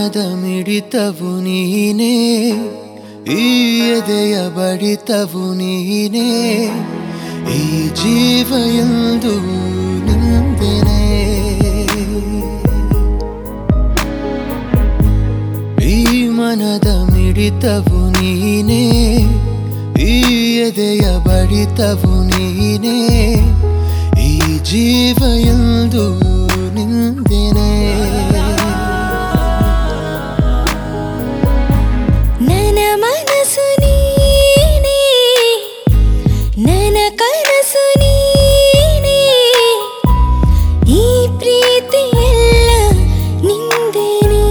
ಮನದ ಮಿಡಿತವು ನೀನೇ ಈ ಎದೆಯ ಬಡಿತವು ನೀನೇ ಈ ಜೀವ ಎಂದು ನಿಂದೆನೆ ಈ ಮನದ ಮಿಡಿತವು ನೀನೇ ಈ ಎದೆಯ ಬಡಿತವು ನೀನೇ ಈ ಜೀವ ಎಂದು ನಿಂದೆನೆ ನನ್ನ ಮನಸ್ಸು ನೀನೇ ನನ್ನ ಕನಸು ನೀನೇ ಈ ಪ್ರೀತಿ ಎಲ್ಲ ನಿಂದೇನೆ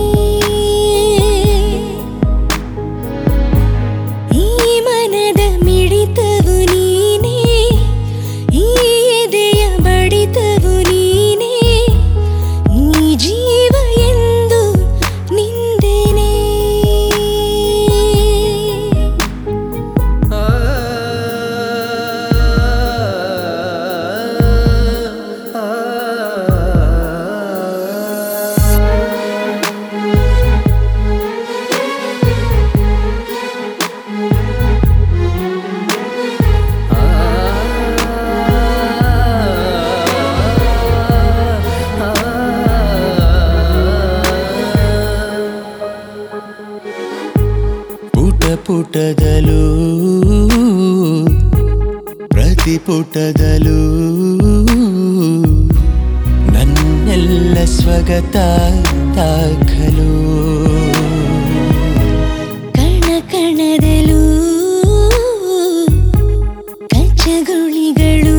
ಈ ಮನದ ಮಿಡಿತವು ನೀನೇ ಈ ಎದೆಯ ಬಡಿತವು ನೀನೇ ಈ ಜೀವ ಎಂದು ನಿಂದೇನೆ ಪುಟ ಪುಟದಲ್ಲೂ ಪ್ರತಿ ಪುಟದಲ್ಲೂ ನನ್ನೆಲ್ಲ ಸ್ವಗತ ದಾಖಲು ಕಣ ಕಣದಲ್ಲೂ ಕಚ್ಚಗುಳಿಗಳು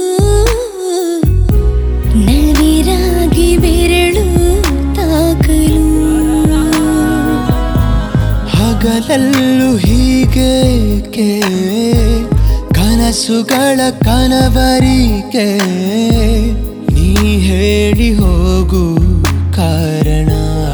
ನವಿರಾಗಿ ಬೆರಳು ತಾಕಲು ಹಗಲಲ್ಲೂ ಹೀಗೇಕೆ ಕನಸುಗಳ ಕನವರಿಕೆ ನೀ ಹೇಳಿ ಹೋಗು ಕಾರಣ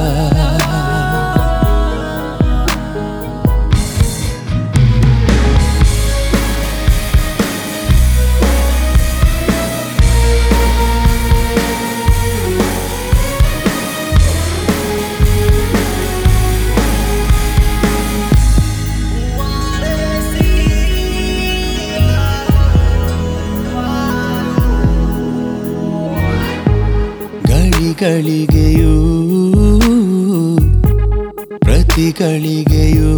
ಗಳಿಗೆಯೂ ಪ್ರತಿಗಳಿಗೆಯೂ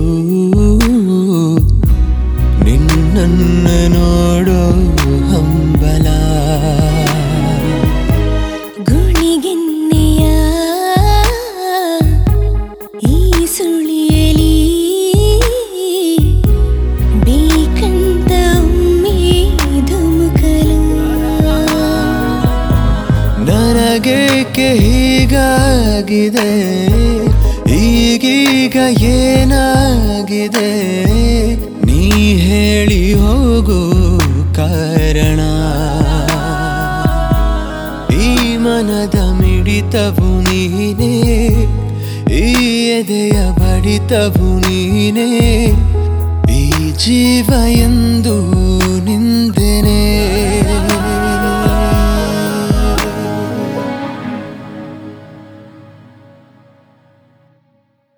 ನಿನ್ನನ್ನು ನೋಡೋ ಹಂಬಲ ಗುಣಿಗೆನ್ನೆಯ ಈ ಸುಳಿಯಲಿ ಬೇಕಂತ ಒಮ್ಮೆ ಧುಮುಕಲು ನನಗೇಕೆ ಹೀಗಾಗಿದೆ ಈಗೀಗ ಏನಾಗಿದೆ ನೀ ಹೇಳಿ ಹೋಗು ಕಾರಣ ಈ ಮನದ ಮಿಡಿತವು ನೀನೇ ಈ ಎದೆಯ ಬಡಿತವು ನೀನೇ ಈ ಜೀವ ಎಂದು ನಿಂದೆ